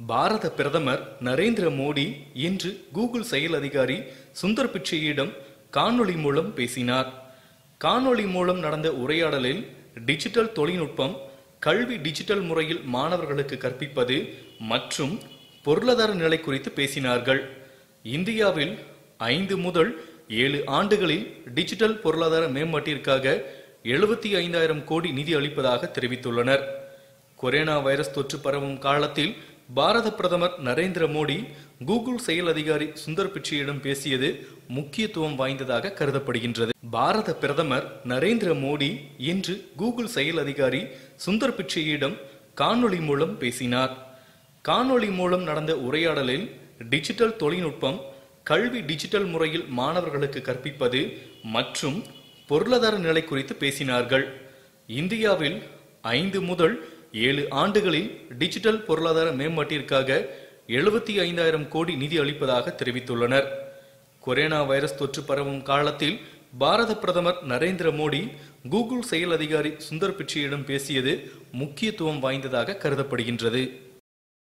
பாரத பிரதமர் நரேந்திர மோடி இன்று கூகுள் செயல் அதிகாரி சுந்தர் பிச்சையிடம் காணொளி மூலம் பேசினார் காணொளி மூலம் நடந்த உரையாடலில் டிஜிட்டல் தொழில்நுட்பம் கல்வி டிஜிட்டல் முறையில் மாணவர்களுக்கு கற்பிப்பது மற்றும் பொருளாதார நிலை குறித்து பேசினார்கள் இந்தியாவில் ஐந்து முதல் ஏழு ஆண்டுகளில் டிஜிட்டல் பொருளாதார மேம்பாட்டிற்காக எழுபத்தி ஐந்தாயிரம் கோடி நிதி அளிப்பதாக தெரிவித்துள்ளனர் கொரோனா வைரஸ் தொற்று பரவும் காலத்தில் பாரத பிரதமர் நரேந்திர மோடி கூகுள் செயல் அதிகாரி சுந்தர் பிச்சையிடம் பேசியது முக்கியத்துவம் வாய்ந்ததாக கருதப்படுகின்றது பாரத பிரதமர் நரேந்திர மோடி இன்று கூகுள் செயல் அதிகாரி சுந்தர் பிச்சையிடம் காணொளி மூலம் பேசினார் காணொளி மூலம் நடந்த உரையாடலில் டிஜிட்டல் தொழில்நுட்பம் கல்வி டிஜிட்டல் முறையில் மாணவர்களுக்கு கற்பிப்பது மற்றும் பொருளாதார நிலை குறித்து பேசினார்கள் இந்தியாவில் ஐந்து முதல் ஏழு ஆண்டுகளில் டிஜிட்டல் பொருளாதார மேம்பாட்டிற்காக எழுபத்தி ஐந்தாயிரம் கோடி நிதி அளிப்பதாக தெரிவித்துள்ளனர் கொரோனா வைரஸ் தொற்று பரவும் காலத்தில் பாரத பிரதமர் நரேந்திர மோடி கூகுள் செயல் அதிகாரி சுந்தர் பிச்சையிடம் பேசியது முக்கியத்துவம் வாய்ந்ததாக கருதப்படுகின்றது